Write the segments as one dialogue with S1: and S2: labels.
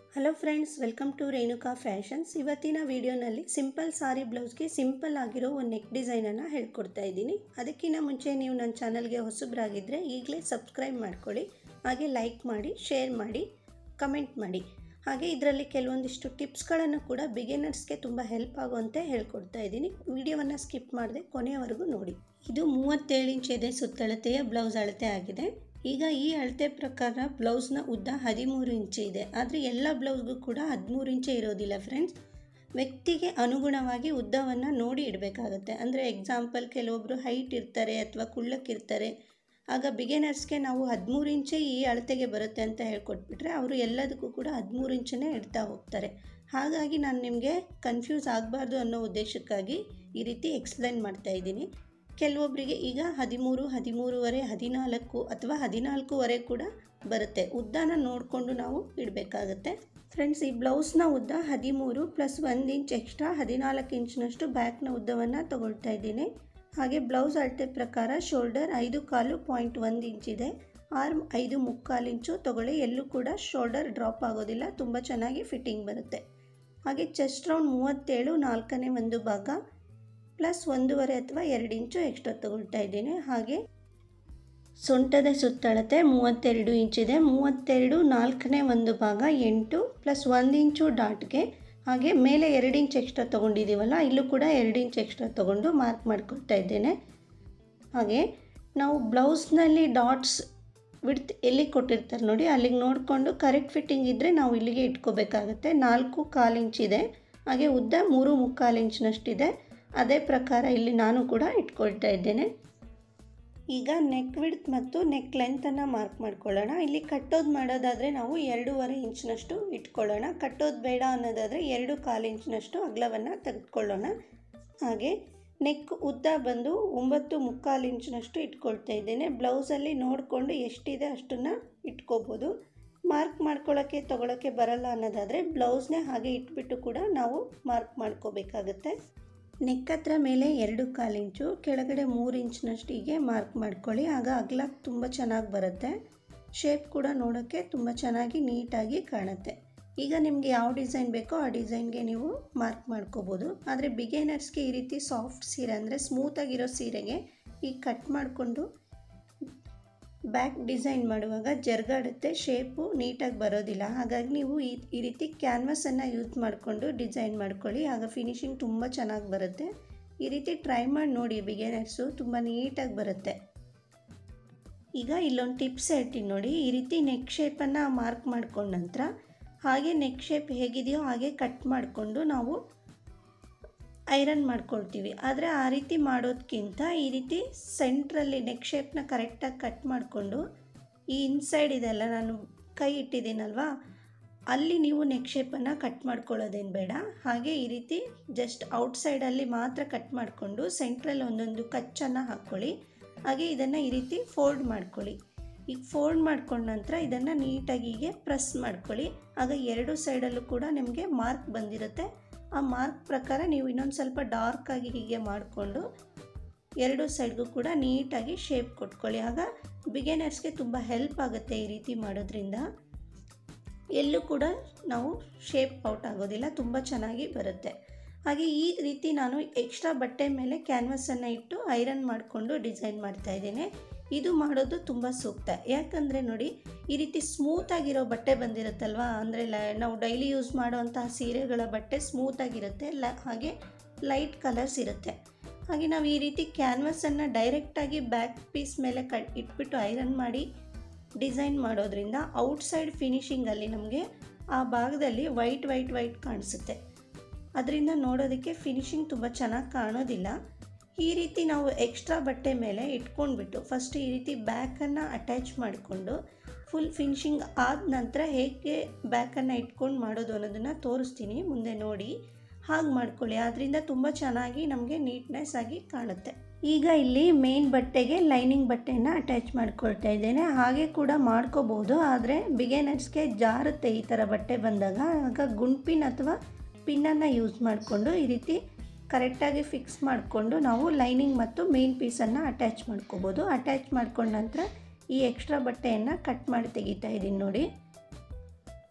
S1: hello friends welcome to Renuka fashions ಇವತ್ತಿನ ವಿಡಿಯೋನಲ್ಲಿ simple sari ಬ್ಲೌಸ್ಗೆ ಸಿಂಪಲ್ ಆಗಿರೋ ಒಂದು ನೆಕ್ ಡಿಸೈನನ್ನು ಹೇಳ್ಕೊಡ್ತಾ ಇದ್ದೀನಿ ಅದಕ್ಕಿಂತ ಮುಂಚೆ ನೀವು ನನ್ನ ಚಾನಲ್ಗೆ ಹೊಸಬ್ರಾಗಿದ್ದರೆ ಈಗಲೇ ಸಬ್ಸ್ಕ್ರೈಬ್ ಮಾಡ್ಕೊಳ್ಳಿ ಹಾಗೆ ಲೈಕ್ ಮಾಡಿ ಶೇರ್ ಮಾಡಿ ಕಮೆಂಟ್ ಮಾಡಿ ಹಾಗೆ ಇದರಲ್ಲಿ ಕೆಲವೊಂದಿಷ್ಟು ಟಿಪ್ಸ್ಗಳನ್ನು ಕೂಡ ಬಿಗಿನರ್ಸ್ಗೆ ತುಂಬ ಹೆಲ್ಪ್ ಆಗುವಂತೆ ಹೇಳ್ಕೊಡ್ತಾ ಇದ್ದೀನಿ ವಿಡಿಯೋವನ್ನು ಸ್ಕಿಪ್ ಮಾಡದೆ ಕೊನೆಯವರೆಗೂ ನೋಡಿ ಇದು ಮೂವತ್ತೇಳು ಇಂಚ್ ಇದೆ ಸುತ್ತಳತೆಯ ಬ್ಲೌಸ್ ಅಳತೆ ಆಗಿದೆ ಈಗ ಈ ಅಳತೆ ಪ್ರಕಾರ ಬ್ಲೌಸ್ನ ಉದ್ದ ಹದಿಮೂರು ಇಂಚು ಇದೆ ಆದರೆ ಎಲ್ಲ ಬ್ಲೌಸ್ಗೂ ಕೂಡ ಹದಿಮೂರು ಇಂಚೇ ಇರೋದಿಲ್ಲ ಫ್ರೆಂಡ್ಸ್ ವ್ಯಕ್ತಿಗೆ ಅನುಗುಣವಾಗಿ ಉದ್ದವನ್ನು ನೋಡಿ ಇಡಬೇಕಾಗತ್ತೆ ಅಂದರೆ ಎಕ್ಸಾಂಪಲ್ ಕೆಲವೊಬ್ಬರು ಹೈಟ್ ಇರ್ತಾರೆ ಅಥವಾ ಕುಳ್ಳಕ್ಕಿರ್ತಾರೆ ಆಗ ಬಿಗಿನರ್ಸ್ಗೆ ನಾವು ಹದಿಮೂರು ಇಂಚೇ ಈ ಅಳತೆಗೆ ಬರುತ್ತೆ ಅಂತ ಹೇಳ್ಕೊಟ್ಬಿಟ್ರೆ ಅವರು ಎಲ್ಲದಕ್ಕೂ ಕೂಡ ಹದಿಮೂರು ಇಂಚನ್ನೇ ಇಡ್ತಾ ಹೋಗ್ತಾರೆ ಹಾಗಾಗಿ ನಾನು ನಿಮಗೆ ಕನ್ಫ್ಯೂಸ್ ಆಗಬಾರ್ದು ಅನ್ನೋ ಉದ್ದೇಶಕ್ಕಾಗಿ ಈ ರೀತಿ ಎಕ್ಸ್ಪ್ಲೈನ್ ಮಾಡ್ತಾ ಇದ್ದೀನಿ ಕೆಲವೊಬ್ಬರಿಗೆ ಈಗ ಹದಿಮೂರು ಹದಿಮೂರುವರೆ ಹದಿನಾಲ್ಕು ಅಥವಾ ಹದಿನಾಲ್ಕೂವರೆ ಕೂಡ ಬರುತ್ತೆ ಉದ್ದನ ನೋಡಿಕೊಂಡು ನಾವು ಇಡಬೇಕಾಗತ್ತೆ ಫ್ರೆಂಡ್ಸ್ ಈ ಬ್ಲೌಸ್ನ ಉದ್ದ ಹದಿಮೂರು ಪ್ಲಸ್ ಒಂದು ಇಂಚ್ ಎಕ್ಸ್ಟ್ರಾ ಹದಿನಾಲ್ಕು ಇಂಚ್ನಷ್ಟು ಬ್ಯಾಕ್ನ ಉದ್ದವನ್ನು ತಗೊಳ್ತಾ ಇದ್ದೀನಿ ಹಾಗೆ ಬ್ಲೌಸ್ ಅಳತೆ ಪ್ರಕಾರ ಶೋಲ್ಡರ್ ಐದು ಕಾಲು ಪಾಯಿಂಟ್ ಒಂದು ಇಂಚ್ ಇದೆ ಆರ್ಮ್ ಐದು ಮುಕ್ಕಾಲು ಇಂಚು ತಗೊಳ್ಳಿ ಎಲ್ಲೂ ಕೂಡ ಶೋಲ್ಡರ್ ಡ್ರಾಪ್ ಆಗೋದಿಲ್ಲ ತುಂಬ ಚೆನ್ನಾಗಿ ಫಿಟ್ಟಿಂಗ್ ಬರುತ್ತೆ ಹಾಗೆ ಚೆಸ್ಟ್ ರೌಂಡ್ ಮೂವತ್ತೇಳು ನಾಲ್ಕನೇ ಒಂದು ಭಾಗ ಪ್ಲಸ್ ಒಂದೂವರೆ ಅಥವಾ ಎರಡು ಇಂಚು ಎಕ್ಸ್ಟ್ರಾ ತಗೊಳ್ತಾ ಇದ್ದೀನಿ ಹಾಗೆ ಸೊಂಟದ ಸುತ್ತಳತೆ ಮೂವತ್ತೆರಡು ಇಂಚಿದೆ ಮೂವತ್ತೆರಡು ನಾಲ್ಕನೇ ಒಂದು ಭಾಗ ಎಂಟು ಪ್ಲಸ್ ಒಂದು ಇಂಚು ಡಾಟ್ಗೆ ಹಾಗೆ ಮೇಲೆ ಎರಡು ಇಂಚ್ ಎಕ್ಸ್ಟ್ರಾ ತೊಗೊಂಡಿದ್ದೀವಲ್ಲ ಇಲ್ಲೂ ಕೂಡ ಎರಡು ಇಂಚ್ ಎಕ್ಸ್ಟ್ರಾ ತೊಗೊಂಡು ಮಾರ್ಕ್ ಮಾಡ್ಕೊಳ್ತಾ ಇದ್ದೇನೆ ಹಾಗೆ ನಾವು ಬ್ಲೌಸ್ನಲ್ಲಿ ಡಾಟ್ಸ್ ವಿಡ್ತ್ ಎಲ್ಲಿ ಕೊಟ್ಟಿರ್ತಾರೆ ನೋಡಿ ಅಲ್ಲಿಗೆ ನೋಡಿಕೊಂಡು ಕರೆಕ್ಟ್ ಫಿಟ್ಟಿಂಗ್ ಇದ್ದರೆ ನಾವು ಇಲ್ಲಿಗೆ ಇಟ್ಕೋಬೇಕಾಗುತ್ತೆ ನಾಲ್ಕು ಕಾಲು ಇಂಚಿದೆ ಹಾಗೆ ಉದ್ದ ಮೂರು ಮುಕ್ಕಾಲು ಇಂಚಿನಷ್ಟಿದೆ ಅದೇ ಪ್ರಕಾರ ಇಲ್ಲಿ ನಾನು ಕೂಡ ಇಟ್ಕೊಳ್ತಾ ಇದ್ದೇನೆ ಈಗ ನೆಕ್ ವಿಡ್ತ್ ಮತ್ತು ನೆಕ್ ಲೆಂತನ್ನು ಮಾರ್ಕ್ ಮಾಡ್ಕೊಳ್ಳೋಣ ಇಲ್ಲಿ ಕಟ್ಟೋದು ಮಾಡೋದಾದರೆ ನಾವು ಎರಡೂವರೆ ಇಂಚಿನಷ್ಟು ಇಟ್ಕೊಳ್ಳೋಣ ಕಟ್ಟೋದು ಬೇಡ ಅನ್ನೋದಾದರೆ ಎರಡು ಕಾಲು ಇಂಚಿನಷ್ಟು ಅಗಲವನ್ನು ತೆಗೆದುಕೊಳ್ಳೋಣ ಹಾಗೆ ನೆಕ್ ಉದ್ದ ಬಂದು ಒಂಬತ್ತು ಮುಕ್ಕಾಲು ಇಂಚಿನಷ್ಟು ಇಟ್ಕೊಳ್ತಾ ಇದ್ದೇನೆ ಬ್ಲೌಸಲ್ಲಿ ನೋಡಿಕೊಂಡು ಎಷ್ಟಿದೆ ಅಷ್ಟನ್ನು ಇಟ್ಕೋಬೋದು ಮಾರ್ಕ್ ಮಾಡ್ಕೊಳ್ಳೋಕ್ಕೆ ತೊಗೊಳಕ್ಕೆ ಬರಲ್ಲ ಅನ್ನೋದಾದರೆ ಬ್ಲೌಸ್ನೇ ಹಾಗೆ ಇಟ್ಬಿಟ್ಟು ಕೂಡ ನಾವು ಮಾರ್ಕ್ ಮಾಡ್ಕೋಬೇಕಾಗತ್ತೆ ನೆಕ್ ಹತ್ರ ಮೇಲೆ ಎರಡು ಕಾಲು ಇಂಚು ಕೆಳಗಡೆ ಮೂರು ಇಂಚಿನಷ್ಟಿಗೆ ಮಾರ್ಕ್ ಮಾಡ್ಕೊಳ್ಳಿ ಆಗ ಅಗಲ ತುಂಬ ಚೆನ್ನಾಗಿ ಬರುತ್ತೆ ಶೇಪ್ ಕೂಡ ನೋಡೋಕ್ಕೆ ತುಂಬ ಚೆನ್ನಾಗಿ ನೀಟಾಗಿ ಕಾಣುತ್ತೆ ಈಗ ನಿಮಗೆ ಯಾವ ಡಿಸೈನ್ ಬೇಕೋ ಆ ಡಿಸೈನ್ಗೆ ನೀವು ಮಾರ್ಕ್ ಮಾಡ್ಕೋಬೋದು ಆದರೆ ಬಿಗೇನರ್ಸ್ಗೆ ಈ ರೀತಿ ಸಾಫ್ಟ್ ಸೀರೆ ಅಂದರೆ ಸ್ಮೂತಾಗಿರೋ ಸೀರೆಗೆ ಈಗ ಕಟ್ ಮಾಡಿಕೊಂಡು ಬ್ಯಾಕ್ ಡಿಸೈನ್ ಮಾಡುವಾಗ ಜರ್ಗಾಡುತ್ತೆ ಶೇಪು ನೀಟಾಗಿ ಬರೋದಿಲ್ಲ ಹಾಗಾಗಿ ನೀವು ಈ ಈ ರೀತಿ ಕ್ಯಾನ್ವಸನ್ನು ಯೂಸ್ ಮಾಡಿಕೊಂಡು ಡಿಸೈನ್ ಮಾಡ್ಕೊಳ್ಳಿ ಆಗ ಫಿನಿಶಿಂಗ್ ತುಂಬ ಚೆನ್ನಾಗಿ ಬರುತ್ತೆ ಈ ರೀತಿ ಟ್ರೈ ಮಾಡಿ ನೋಡಿ ಬಿಗಿನರ್ಸು ತುಂಬ ನೀಟಾಗಿ ಬರುತ್ತೆ ಈಗ ಇಲ್ಲೊಂದು ಟಿಪ್ಸ್ ಹೇಳ್ತೀನಿ ನೋಡಿ ಈ ರೀತಿ ನೆಕ್ ಶೇಪನ್ನು ಮಾರ್ಕ್ ಮಾಡ್ಕೊಂಡ ನಂತರ ಹಾಗೆ ನೆಕ್ ಶೇಪ್ ಹೇಗಿದೆಯೋ ಹಾಗೆ ಕಟ್ ಮಾಡಿಕೊಂಡು ನಾವು ಐರನ್ ಮಾಡ್ಕೊಳ್ತೀವಿ ಆದರೆ ಆ ರೀತಿ ಮಾಡೋದಕ್ಕಿಂತ ಈ ರೀತಿ ಸೆಂಟ್ರಲ್ಲಿ ನೆಕ್ ಶೇಪ್ನ ಕರೆಕ್ಟಾಗಿ ಕಟ್ ಮಾಡಿಕೊಂಡು ಈ ಇನ್ಸೈಡ್ ಇದೆಲ್ಲ ನಾನು ಕೈ ಇಟ್ಟಿದ್ದೀನಲ್ವಾ ಅಲ್ಲಿ ನೀವು ನೆಕ್ ಶೇಪನ್ನು ಕಟ್ ಮಾಡ್ಕೊಳ್ಳೋದೇನು ಬೇಡ ಹಾಗೆ ಈ ರೀತಿ ಜಸ್ಟ್ ಔಟ್ಸೈಡಲ್ಲಿ ಮಾತ್ರ ಕಟ್ ಮಾಡಿಕೊಂಡು ಸೆಂಟ್ರಲ್ಲಿ ಒಂದೊಂದು ಕಚ್ಚನ್ನು ಹಾಕ್ಕೊಳ್ಳಿ ಹಾಗೆ ಇದನ್ನು ಈ ರೀತಿ ಫೋಲ್ಡ್ ಮಾಡ್ಕೊಳ್ಳಿ ಈಗ ಫೋಲ್ಡ್ ಮಾಡ್ಕೊಂಡ ನಂತರ ಇದನ್ನು ನೀಟಾಗಿ ಹೀಗೆ ಪ್ರೆಸ್ ಮಾಡ್ಕೊಳ್ಳಿ ಆಗ ಎರಡು ಸೈಡಲ್ಲೂ ಕೂಡ ನಿಮಗೆ ಮಾರ್ಕ್ ಬಂದಿರುತ್ತೆ ಆ ಮಾರ್ಕ್ ಪ್ರಕಾರ ನೀವು ಇನ್ನೊಂದು ಸ್ವಲ್ಪ ಡಾರ್ಕಾಗಿ ಹೀಗೆ ಮಾಡಿಕೊಂಡು ಎರಡು ಸೈಡ್ಗೂ ಕೂಡ ನೀಟಾಗಿ ಶೇಪ್ ಕೊಟ್ಕೊಳ್ಳಿ ಆಗ ಬಿಗಿನರ್ಸ್ಗೆ ತುಂಬ ಹೆಲ್ಪ್ ಆಗುತ್ತೆ ಈ ರೀತಿ ಮಾಡೋದ್ರಿಂದ ಎಲ್ಲೂ ಕೂಡ ನಾವು ಶೇಪ್ ಔಟ್ ಆಗೋದಿಲ್ಲ ತುಂಬ ಚೆನ್ನಾಗಿ ಬರುತ್ತೆ ಹಾಗೆ ಈ ರೀತಿ ನಾನು ಎಕ್ಸ್ಟ್ರಾ ಬಟ್ಟೆ ಮೇಲೆ ಕ್ಯಾನ್ವಸನ್ನು ಇಟ್ಟು ಐರನ್ ಮಾಡಿಕೊಂಡು ಡಿಸೈನ್ ಮಾಡ್ತಾ ಇದ್ದೇನೆ ಇದು ಮಾಡೋದು ತುಂಬ ಸೂಕ್ತ ಯಾಕಂದರೆ ನೋಡಿ ಈ ರೀತಿ ಸ್ಮೂತಾಗಿರೋ ಬಟ್ಟೆ ಬಂದಿರುತ್ತಲ್ವ ಅಂದರೆ ಲ ನಾವು ಡೈಲಿ ಯೂಸ್ ಮಾಡೋವಂತಹ ಸೀರೆಗಳ ಬಟ್ಟೆ ಸ್ಮೂತಾಗಿರುತ್ತೆ ಲ ಹಾಗೆ ಲೈಟ್ ಕಲರ್ಸ್ ಇರುತ್ತೆ ಹಾಗೆ ನಾವು ಈ ರೀತಿ ಕ್ಯಾನ್ವಸನ್ನು ಡೈರೆಕ್ಟಾಗಿ ಬ್ಯಾಕ್ ಪೀಸ್ ಮೇಲೆ ಕಟ್ ಇಟ್ಬಿಟ್ಟು ಐರನ್ ಮಾಡಿ ಡಿಸೈನ್ ಮಾಡೋದ್ರಿಂದ ಔಟ್ಸೈಡ್ ಫಿನಿಶಿಂಗಲ್ಲಿ ನಮಗೆ ಆ ಭಾಗದಲ್ಲಿ ವೈಟ್ ವೈಟ್ ವೈಟ್ ಕಾಣಿಸುತ್ತೆ ಅದರಿಂದ ನೋಡೋದಕ್ಕೆ ಫಿನಿಶಿಂಗ್ ತುಂಬ ಚೆನ್ನಾಗಿ ಕಾಣೋದಿಲ್ಲ ಈ ರೀತಿ ನಾವು ಎಕ್ಸ್ಟ್ರಾ ಬಟ್ಟೆ ಮೇಲೆ ಇಟ್ಕೊಂಡ್ಬಿಟ್ಟು ಫಸ್ಟ್ ಈ ರೀತಿ ಬ್ಯಾಕನ್ನು ಅಟ್ಯಾಚ್ ಮಾಡಿಕೊಂಡು ಫುಲ್ ಫಿನಿಶಿಂಗ್ ಆದ ನಂತರ ಹೇಗೆ ಬ್ಯಾಕನ್ನು ಇಟ್ಕೊಂಡು ಮಾಡೋದು ಅನ್ನೋದನ್ನು ತೋರಿಸ್ತೀನಿ ಮುಂದೆ ನೋಡಿ ಹಾಗೆ ಮಾಡ್ಕೊಳ್ಳಿ ಅದರಿಂದ ತುಂಬ ಚೆನ್ನಾಗಿ ನಮಗೆ ನೀಟ್ನೆಸ್ ಆಗಿ ಕಾಣುತ್ತೆ ಈಗ ಇಲ್ಲಿ ಮೇನ್ ಬಟ್ಟೆಗೆ ಲೈನಿಂಗ್ ಬಟ್ಟೆಯನ್ನು ಅಟ್ಯಾಚ್ ಮಾಡ್ಕೊಳ್ತಾ ಇದ್ದೇನೆ ಹಾಗೆ ಕೂಡ ಮಾಡ್ಕೋಬೋದು ಆದರೆ ಬಿಗೇನರ್ಸ್ಗೆ ಜಾರುತ್ತೆ ಈ ಥರ ಬಟ್ಟೆ ಬಂದಾಗ ಆಗ ಗುಂಪಿನ ಅಥವಾ ಪಿನ್ನನ್ನು ಯೂಸ್ ಮಾಡಿಕೊಂಡು ಈ ರೀತಿ ಕರೆಕ್ಟಾಗಿ ಫಿಕ್ಸ್ ಮಾಡಿಕೊಂಡು ನಾವು ಲೈನಿಂಗ್ ಮತ್ತು ಮೇನ್ ಪೀಸನ್ನು ಅಟ್ಯಾಚ್ ಮಾಡ್ಕೋಬೋದು ಅಟ್ಯಾಚ್ ಮಾಡ್ಕೊಂಡ ನಂತರ ಈ ಎಕ್ಸ್ಟ್ರಾ ಬಟ್ಟೆಯನ್ನು ಕಟ್ ಮಾಡಿ ತೆಗಿತಾ ಇದ್ದೀನಿ ನೋಡಿ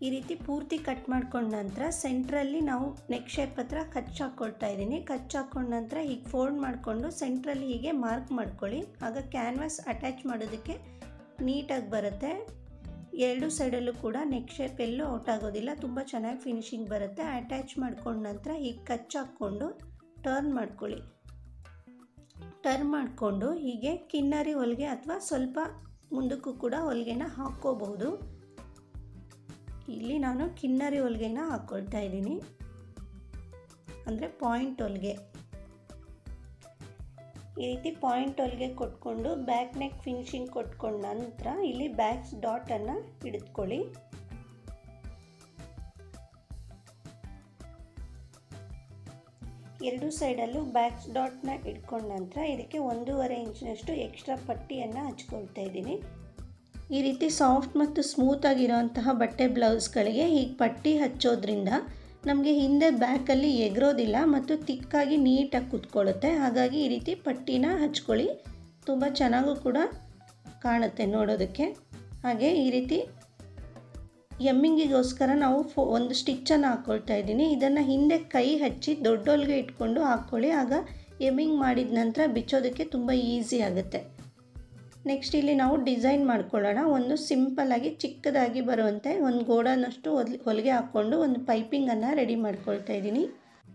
S1: ಈ ರೀತಿ ಪೂರ್ತಿ ಕಟ್ ಮಾಡ್ಕೊಂಡ ನಂತರ ಸೆಂಟ್ರಲ್ಲಿ ನಾವು ನೆಕ್ ಶೇಪ್ ಹತ್ರ ಕಚ್ ಹಾಕ್ಕೊಳ್ತಾ ಇದ್ದೀನಿ ಕಚ್ ಹಾಕ್ಕೊಂಡ ನಂತರ ಹೀಗೆ ಫೋಲ್ಡ್ ಮಾಡಿಕೊಂಡು ಸೆಂಟ್ರಲ್ಲಿ ಹೀಗೆ ಮಾರ್ಕ್ ಮಾಡ್ಕೊಳ್ಳಿ ಆಗ ಕ್ಯಾನ್ವಾಸ್ ಅಟ್ಯಾಚ್ ಮಾಡೋದಕ್ಕೆ ನೀಟಾಗಿ ಬರುತ್ತೆ ಎರಡು ಸೈಡಲ್ಲೂ ಕೂಡ ನೆಕ್ ಶೇಪ್ ಎಲ್ಲೂ ಔಟ್ ಆಗೋದಿಲ್ಲ ತುಂಬ ಚೆನ್ನಾಗಿ ಫಿನಿಶಿಂಗ್ ಬರುತ್ತೆ ಅಟ್ಯಾಚ್ ಮಾಡ್ಕೊಂಡ ನಂತರ ಹೀಗೆ ಕಚ್ ಹಾಕ್ಕೊಂಡು ಟರ್ನ್ ಮಾಡ್ಕೊಳ್ಳಿ ಟರ್ನ್ ಮಾಡಿಕೊಂಡು ಹೀಗೆ ಕಿನ್ನರಿ ಹೊಲಿಗೆ ಅಥವಾ ಸ್ವಲ್ಪ ಮುಂದಕ್ಕೂ ಕೂಡ ಹೊಲಿಗೆನ ಹಾಕ್ಕೋಬಹುದು ಇಲ್ಲಿ ನಾನು ಕಿನ್ನರಿ ಹೊಲಿಗೆನ ಹಾಕ್ಕೊಳ್ತಾ ಇದ್ದೀನಿ ಅಂದರೆ ಪಾಯಿಂಟ್ ಹೊಲಿಗೆ ಈ ರೀತಿ ಪಾಯಿಂಟ್ ಹೊಲಿಗೆ ಕೊಟ್ಕೊಂಡು ಬ್ಯಾಕ್ ನೆಕ್ ಫಿನಿಶಿಂಗ್ ಕೊಟ್ಕೊಂಡ ನಂತರ ಇಲ್ಲಿ ಬ್ಯಾಕ್ಸ್ ಡಾಟನ್ನು ಹಿಡಿದುಕೊಳ್ಳಿ ಎರಡು ಸೈಡಲ್ಲೂ ಬ್ಯಾಕ್ಸ್ ಡಾಟ್ನ ಇಟ್ಕೊಂಡ ನಂತರ ಇದಕ್ಕೆ ಒಂದೂವರೆ ಇಂಚಿನಷ್ಟು ಎಕ್ಸ್ಟ್ರಾ ಪಟ್ಟಿಯನ್ನು ಹಚ್ಕೊಳ್ತಾ ಇದ್ದೀನಿ ಈ ರೀತಿ ಸಾಫ್ಟ್ ಮತ್ತು ಸ್ಮೂತ್ ಆಗಿರೋಂತಹ ಬಟ್ಟೆ ಬ್ಲೌಸ್ಗಳಿಗೆ ಹೀಗೆ ಪಟ್ಟಿ ಹಚ್ಚೋದ್ರಿಂದ ನಮಗೆ ಹಿಂದೆ ಬ್ಯಾಕಲ್ಲಿ ಎಗರೋದಿಲ್ಲ ಮತ್ತು ತಿಕ್ಕಾಗಿ ನೀಟಾಗಿ ಕೂತ್ಕೊಳ್ಳುತ್ತೆ ಹಾಗಾಗಿ ಈ ರೀತಿ ಪಟ್ಟಿನ ಹಚ್ಕೊಳ್ಳಿ ತುಂಬ ಚೆನ್ನಾಗೂ ಕೂಡ ಕಾಣುತ್ತೆ ನೋಡೋದಕ್ಕೆ ಹಾಗೆ ಈ ರೀತಿ ಎಮ್ಮಿಂಗಿಗೋಸ್ಕರ ನಾವು ಫೋ ಒಂದು ಸ್ಟಿಚ್ಚನ್ನು ಹಾಕ್ಕೊಳ್ತಾ ಇದ್ದೀನಿ ಇದನ್ನು ಹಿಂದೆ ಕೈ ಹಚ್ಚಿ ದೊಡ್ಡೋಲ್ಗೆ ಇಟ್ಕೊಂಡು ಹಾಕ್ಕೊಳ್ಳಿ ಆಗ ಎಮ್ಮಿಂಗ್ ಮಾಡಿದ ನಂತರ ಬಿಚ್ಚೋದಕ್ಕೆ ತುಂಬ ಈಸಿ ಆಗುತ್ತೆ ನೆಕ್ಸ್ಟ್ ಇಲ್ಲಿ ನಾವು ಡಿಸೈನ್ ಮಾಡ್ಕೊಳ್ಳೋಣ ಒಂದು ಸಿಂಪಲ್ಲಾಗಿ ಚಿಕ್ಕದಾಗಿ ಬರುವಂತೆ ಒಂದು ಗೋಡನಷ್ಟು ಹೊಲ್ ಹೊಲಿಗೆ ಹಾಕ್ಕೊಂಡು ಒಂದು ಪೈಪಿಂಗನ್ನು ರೆಡಿ ಮಾಡ್ಕೊಳ್ತಾ ಇದ್ದೀನಿ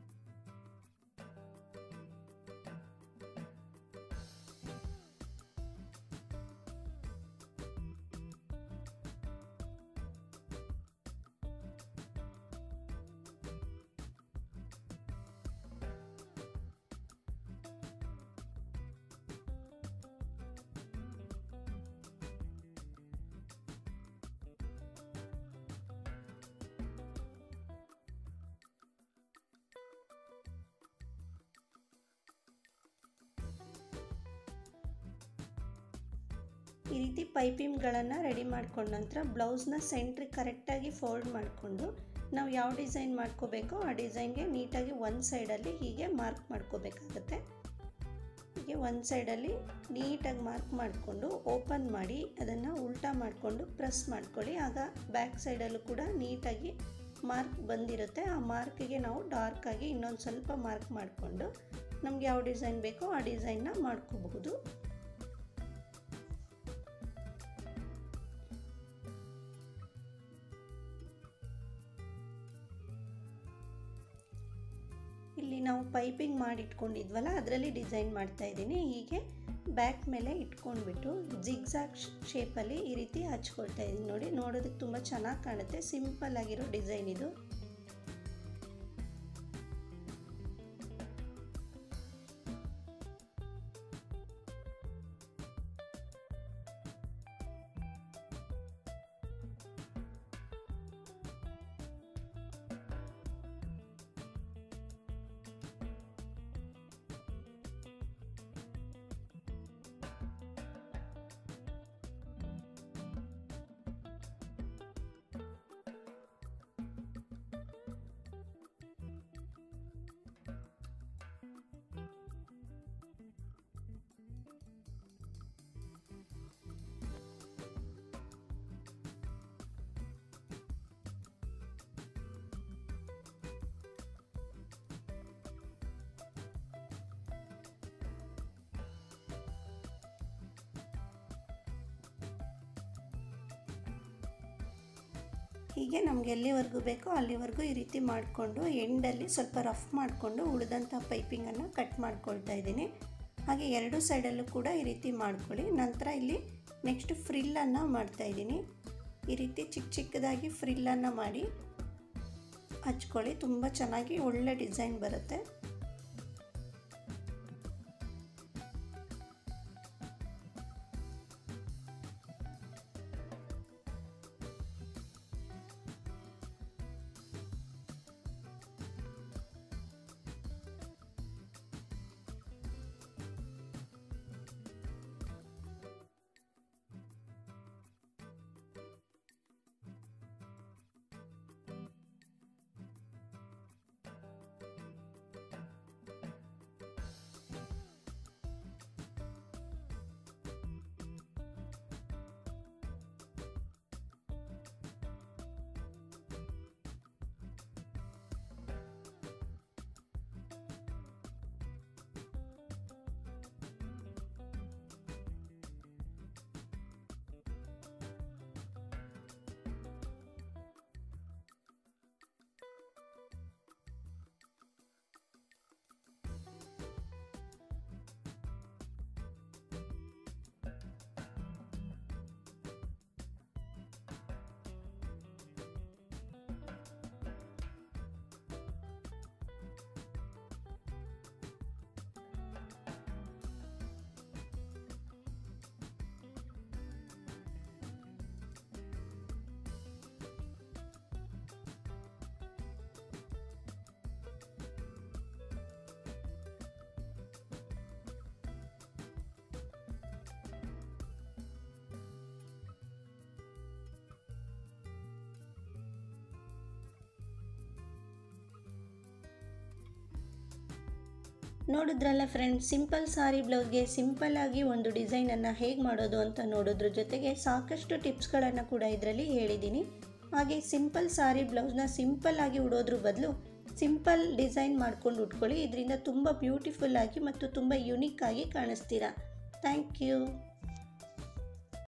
S1: ಈ ರೀತಿ ಪೈಪಿಂಗ್ಗಳನ್ನು ರೆಡಿ ಮಾಡ್ಕೊಂಡ ನಂತರ ಬ್ಲೌಸ್ನ ಸೆಂಟ್ರಿಗೆ ಕರೆಕ್ಟಾಗಿ ಫೋಲ್ಡ್ ಮಾಡಿಕೊಂಡು ನಾವು ಯಾವ ಡಿಸೈನ್ ಮಾಡ್ಕೋಬೇಕೋ ಆ ಡಿಸೈನ್ಗೆ ನೀಟಾಗಿ ಒಂದು ಸೈಡಲ್ಲಿ ಹೀಗೆ ಮಾರ್ಕ್ ಮಾಡ್ಕೋಬೇಕಾಗತ್ತೆ ಹೀಗೆ ಒಂದು ಸೈಡಲ್ಲಿ ನೀಟಾಗಿ ಮಾರ್ಕ್ ಮಾಡಿಕೊಂಡು ಓಪನ್ ಮಾಡಿ ಅದನ್ನು ಉಲ್ಟಾ ಮಾಡಿಕೊಂಡು ಪ್ರೆಸ್ ಮಾಡ್ಕೊಳ್ಳಿ ಆಗ ಬ್ಯಾಕ್ ಸೈಡಲ್ಲೂ ಕೂಡ ನೀಟಾಗಿ ಮಾರ್ಕ್ ಬಂದಿರುತ್ತೆ ಆ ಮಾರ್ಕಿಗೆ ನಾವು ಡಾರ್ಕಾಗಿ ಇನ್ನೊಂದು ಸ್ವಲ್ಪ ಮಾರ್ಕ್ ಮಾಡಿಕೊಂಡು ನಮ್ಗೆ ಯಾವ ಡಿಸೈನ್ ಬೇಕೋ ಆ ಡಿಸೈನ್ನ ಮಾಡ್ಕೋಬಹುದು ಇಲ್ಲಿ ನಾವು ಪೈಪಿಂಗ್ ಮಾಡಿ ಇಟ್ಕೊಂಡಿದ್ವಲ್ಲ ಅದರಲ್ಲಿ ಡಿಸೈನ್ ಮಾಡ್ತಾ ಇದ್ದೀನಿ ಹೀಗೆ ಬ್ಯಾಕ್ ಮೇಲೆ ಇಟ್ಕೊಂಡ್ಬಿಟ್ಟು ಜಿಗ್ಸಾಗ್ ಶೇಪಲ್ಲಿ ಈ ರೀತಿ ಹಚ್ಕೊಳ್ತಾ ಇದ್ದೀನಿ ನೋಡಿ ನೋಡೋದಕ್ಕೆ ತುಂಬ ಚೆನ್ನಾಗಿ ಕಾಣುತ್ತೆ ಸಿಂಪಲ್ ಆಗಿರೋ ಡಿಸೈನ್ ಇದು ಹೀಗೆ ನಮ್ಗೆ ಎಲ್ಲಿವರೆಗೂ ಬೇಕೋ ಅಲ್ಲಿವರೆಗೂ ಈ ರೀತಿ ಮಾಡಿಕೊಂಡು ಎಂಡಲ್ಲಿ ಸ್ವಲ್ಪ ರಫ್ ಮಾಡಿಕೊಂಡು ಉಳಿದಂಥ ಪೈಪಿಂಗನ್ನು ಕಟ್ ಮಾಡ್ಕೊಳ್ತಾ ಇದ್ದೀನಿ ಹಾಗೆ ಎರಡು ಸೈಡಲ್ಲೂ ಕೂಡ ಈ ರೀತಿ ಮಾಡ್ಕೊಳ್ಳಿ ನಂತರ ಇಲ್ಲಿ ನೆಕ್ಸ್ಟ್ ಫ್ರಿಲ್ಲನ್ನು ಮಾಡ್ತಾಯಿದ್ದೀನಿ ಈ ರೀತಿ ಚಿಕ್ಕ ಚಿಕ್ಕದಾಗಿ ಫ್ರಿಲ್ಲನ್ನು ಮಾಡಿ ಹಚ್ಕೊಳ್ಳಿ ತುಂಬ ಚೆನ್ನಾಗಿ ಒಳ್ಳೆ ಡಿಸೈನ್ ಬರುತ್ತೆ ನೋಡಿದ್ರಲ್ಲ ಫ್ರೆಂಡ್ಸ್ ಸಿಂಪಲ್ ಸಾರಿ ಬ್ಲೌಸ್ಗೆ ಸಿಂಪಲ್ ಆಗಿ ಒಂದು ಡಿಸೈನನ್ನು ಹೇಗೆ ಮಾಡೋದು ಅಂತ ನೋಡೋದ್ರ ಜೊತೆಗೆ ಸಾಕಷ್ಟು ಟಿಪ್ಸ್ಗಳನ್ನು ಕೂಡ ಇದರಲ್ಲಿ ಹೇಳಿದ್ದೀನಿ ಹಾಗೆ ಸಿಂಪಲ್ ಸಾರಿ ಬ್ಲೌಸ್ನ ಸಿಂಪಲ್ ಆಗಿ ಉಡೋದ್ರ ಬದಲು ಸಿಂಪಲ್ ಡಿಸೈನ್ ಮಾಡ್ಕೊಂಡು ಉಟ್ಕೊಳ್ಳಿ ಇದರಿಂದ ತುಂಬ ಬ್ಯೂಟಿಫುಲ್ ಆಗಿ ಮತ್ತು ತುಂಬ ಯುನೀಕ್ ಆಗಿ ಕಾಣಿಸ್ತೀರಾ ಥ್ಯಾಂಕ್ ಯು